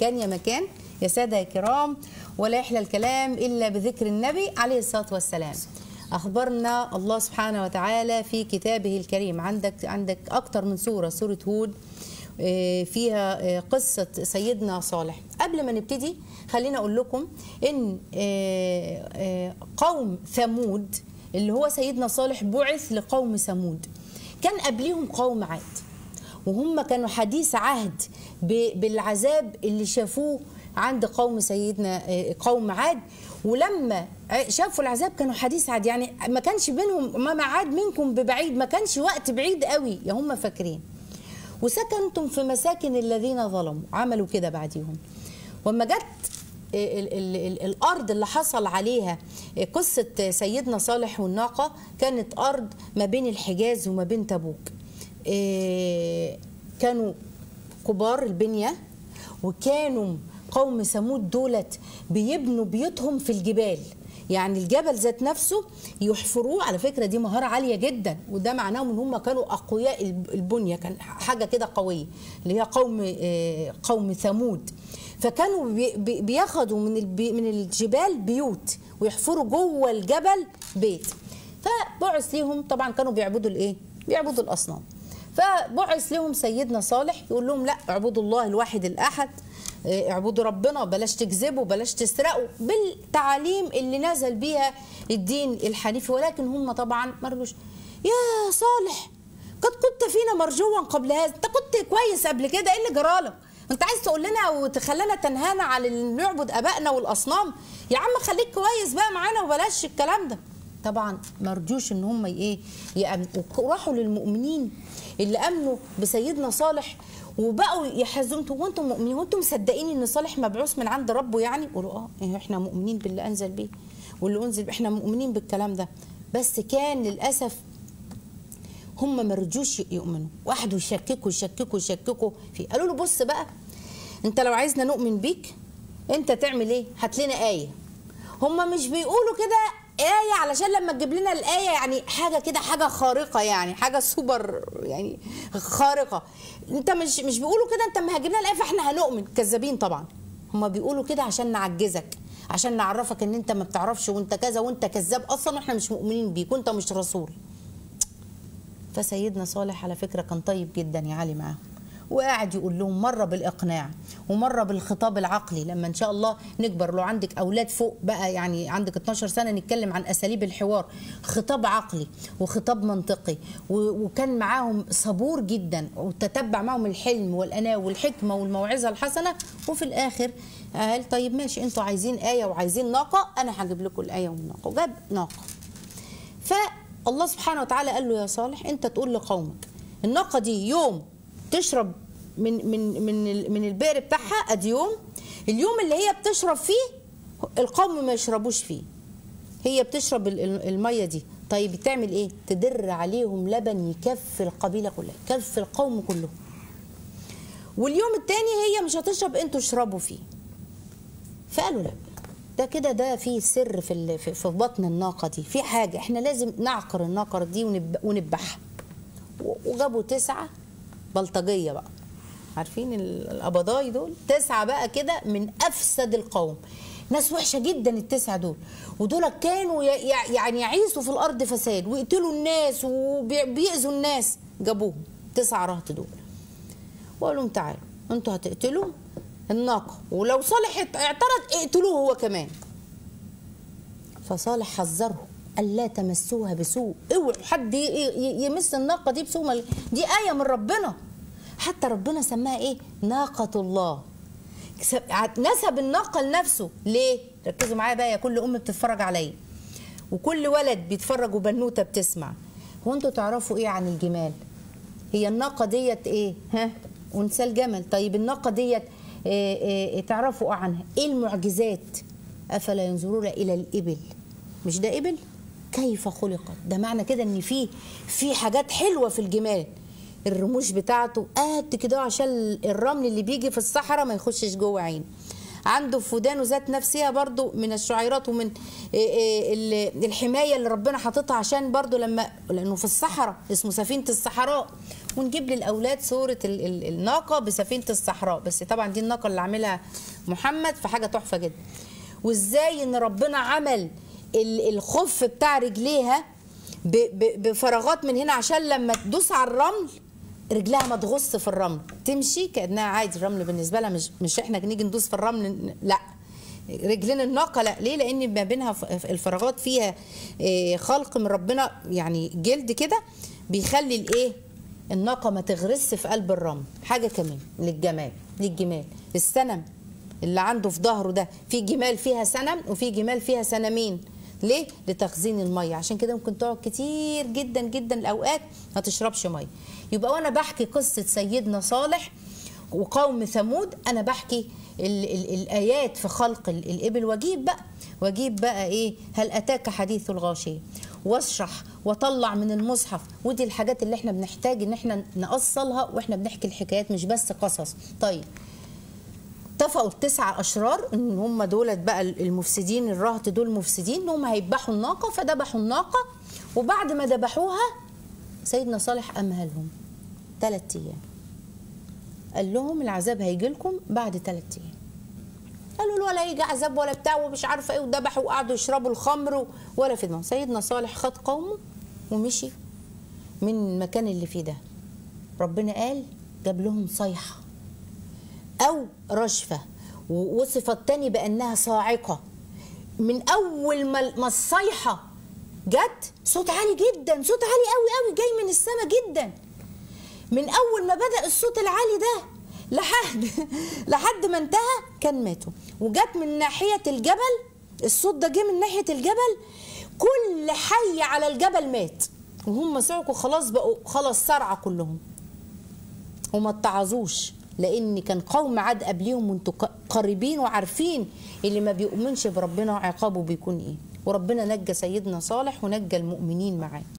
كان يا مكان يا ساده يا كرام ولا يحلى الكلام الا بذكر النبي عليه الصلاه والسلام اخبرنا الله سبحانه وتعالى في كتابه الكريم عندك عندك اكتر من سوره سوره هود آه، فيها آه، قصة سيدنا صالح قبل ما نبتدي خلينا أقول لكم إن آه، آه، قوم ثمود اللي هو سيدنا صالح بعث لقوم ثمود كان قبليهم قوم عاد وهم كانوا حديث عهد ب- بالعذاب اللي شافوه عند قوم سيدنا آه، قوم عاد ولما ع- شافوا العذاب كانوا حديث عهد يعني ما كانش بينهم ما عاد منكم ببعيد ما كانش وقت بعيد قوي يا هم فاكرين وسكنتم في مساكن الذين ظلموا عملوا كده بعديهم وما جت ال ال ال الارض اللي حصل عليها قصه سيدنا صالح والناقه كانت ارض ما بين الحجاز وما بين تبوك إيه، كانوا كبار البنيه وكانوا قوم ثمود دولت بيبنوا بيوتهم في الجبال يعني الجبل ذات نفسه يحفروه على فكره دي مهاره عاليه جدا وده معناه ان هم كانوا اقوياء الب- البنيه كان حاجه كده قويه اللي هي قوم آه، قوم ثمود فكانوا بي- بي- بياخدوا من البي- من الجبال بيوت ويحفروا جوه الجبل بيت فبعث ليهم طبعا كانوا بيعبدوا الايه بيعبدوا الاصنام فبعث لهم سيدنا صالح يقول لهم لا اعبدوا الله الواحد الاحد اه، اعبدوا ربنا بلاش تكذبوا بلاش تسرقوا بالتعاليم اللي نزل بيها الدين الحنيفي ولكن هم طبعا ما رضوش يا صالح قد كنت فينا مرجوا قبل هذا انت كنت كويس قبل كده ايه اللي جرالك انت عايز تقول لنا وتخلينا تنهانا على ان نعبد ابائنا والاصنام يا عم خليك كويس بقى معانا وبلاش الكلام ده طبعا ما رجوش ان هم ايه يأمنوا وراحوا للمؤمنين اللي امنوا بسيدنا صالح وبقوا يحزنوا انتوا وانتم مؤمنين وانتم مصدقين ان صالح مبعوث من عند ربه يعني قولوا اه إيه احنا مؤمنين باللي انزل بيه واللي انزل احنا مؤمنين بالكلام ده بس كان للاسف هم ما رجوش يؤمنوا واحد يشككوا يشككوا يشككوا فيه قالوا له بص بقى انت لو عايزنا نؤمن بيك انت تعمل ايه هات لنا ايه هم مش بيقولوا كده آية علشان لما تجيب لنا الآية يعني حاجة كده حاجة خارقة يعني حاجة سوبر يعني خارقة انت مش مش بيقولوا كده انت ما هتجيب لنا الآية فاحنا هنؤمن كذابين طبعا هم بيقولوا كده عشان نعجزك عشان نعرفك ان انت ما بتعرفش وانت كذا وانت كذاب اصلا واحنا مش مؤمنين بيك وانت مش رسول فسيدنا صالح على فكرة كان طيب جدا يا علي معاهم وقاعد يقول لهم مرة بالإقناع ومرة بالخطاب العقلي لما إن شاء الله نكبر لو عندك أولاد فوق بقى يعني عندك 12 سنة نتكلم عن أساليب الحوار خطاب عقلي وخطاب منطقي و- وكان معاهم صبور جدا وتتبع معهم الحلم والأناة والحكمة والموعظة الحسنة وفي الآخر قال طيب ماشي انتوا عايزين آية وعايزين ناقة أنا هجيب لكم الآية والناقة وجاب ناقة فالله سبحانه وتعالى قال له يا صالح انت تقول لقومك الناقه دي يوم تشرب من من من ال- من البئر بتاعها ادي يوم اليوم اللي هي بتشرب فيه القوم ما يشربوش فيه هي بتشرب ال- ال- الميه دي طيب تعمل ايه تدر عليهم لبن يكفي القبيله كلها يكفي القوم كله واليوم التاني هي مش هتشرب انتوا اشربوا فيه فقالوا لا ده كده ده في سر في ال- في في بطن الناقه دي في حاجه احنا لازم نعقر الناقه دي ونب- ونذبحها و- وجابوا تسعه بلطجيه بقى عارفين ال- القبضاي دول تسعه بقى كده من افسد القوم ناس وحشه جدا التسعه دول ودول كانوا ي- ي- يعني يعيثوا في الارض فساد ويقتلوا الناس وبيأذوا الناس جابوهم تسعه رهط دول وقال لهم تعالوا انتوا هتقتلوا الناقة ولو صالح اعترض اقتلوه هو كمان فصالح حذره ألا تمسوها بسوء اوعوا حد ي- ي- يمس الناقة دي بسوء مل- دي آية من ربنا حتى ربنا سماها ايه ناقة الله س- نسب الناقة لنفسه ليه ركزوا معايا بقى يا كل أم بتتفرج عليا وكل ولد بيتفرج وبنوتة بتسمع هو انتوا تعرفوا ايه عن الجمال هي الناقة ديت ايه ها أنثى الجمل طيب الناقة ديت إيه إيه تعرفوا عنها ايه المعجزات أفلا ينظرون إلى الإبل مش ده إبل كيف خلقت ده معنى كده ان في في حاجات حلوة في الجمال الرموش بتاعته قد كده عشان الرمل اللي بيجي في الصحراء ما يخشش جوه عينه عنده في ودانه ذات نفسها برضو من الشعيرات ومن إيه إيه ال- الحماية اللي ربنا حاططها عشان برضو لما لأنه في الصحراء اسمه سفينة الصحراء ونجيب للاولاد صوره ال- ال- الناقه بسفينه الصحراء بس طبعا دي الناقه اللي عاملها محمد فحاجه تحفه جدا وازاي ان ربنا عمل ال- الخف بتاع رجليها ب- ب- بفراغات من هنا عشان لما تدوس على الرمل رجلها ما تغص في الرمل تمشي كانها عادي الرمل بالنسبه لها مش مش احنا نيجي ندوس في الرمل ن- لا رجلين الناقه لا ليه لان ما بينها ف- الفراغات فيها آه، خلق من ربنا يعني جلد كده بيخلي الايه الناقه ما تغرس في قلب الرمل حاجه كمان للجمال للجمال السنم اللي عنده في ظهره ده في جمال فيها سنم وفي جمال فيها سنمين ليه لتخزين الميه عشان كده ممكن تقعد كتير جدا جدا الاوقات ما تشربش ميه يبقى وانا بحكي قصه سيدنا صالح وقوم ثمود انا بحكي ال ال الايات في خلق ال الابل واجيب بقى واجيب بقى ايه هل اتاك حديث الغاشيه واشرح واطلع من المصحف ودي الحاجات اللي احنا بنحتاج ان احنا نأصلها واحنا بنحكي الحكايات مش بس قصص طيب اتفقوا التسعة أشرار إن هم دولت بقى المفسدين الرهط دول مفسدين إن هم هيذبحوا الناقة فذبحوا الناقة وبعد ما ذبحوها سيدنا صالح أمهلهم ثلاث أيام قال لهم العذاب هيجي لكم بعد ثلاث أيام قالوا له ولا يجي عذاب ولا بتاع ومش عارفه ايه وذبحوا وقعدوا يشربوا الخمر ولا في دماغهم سيدنا صالح خد قومه ومشي من المكان اللي فيه ده ربنا قال جاب لهم صيحه او رشفه ووصفت تاني بانها صاعقه من اول ما ما الصيحه جت صوت عالي جدا صوت عالي قوي قوي جاي من السماء جدا من اول ما بدا الصوت العالي ده لحد لحد ما انتهى كان ماتوا وجت من ناحيه الجبل الصوت ده جه من ناحيه الجبل كل حي على الجبل مات وهم صعقوا خلاص بقوا خلاص صرعى كلهم وما اتعظوش لان كان قوم عاد قبليهم وانتوا قريبين وعارفين اللي ما بيؤمنش بربنا عقابه بيكون ايه وربنا نجى سيدنا صالح ونجى المؤمنين معاه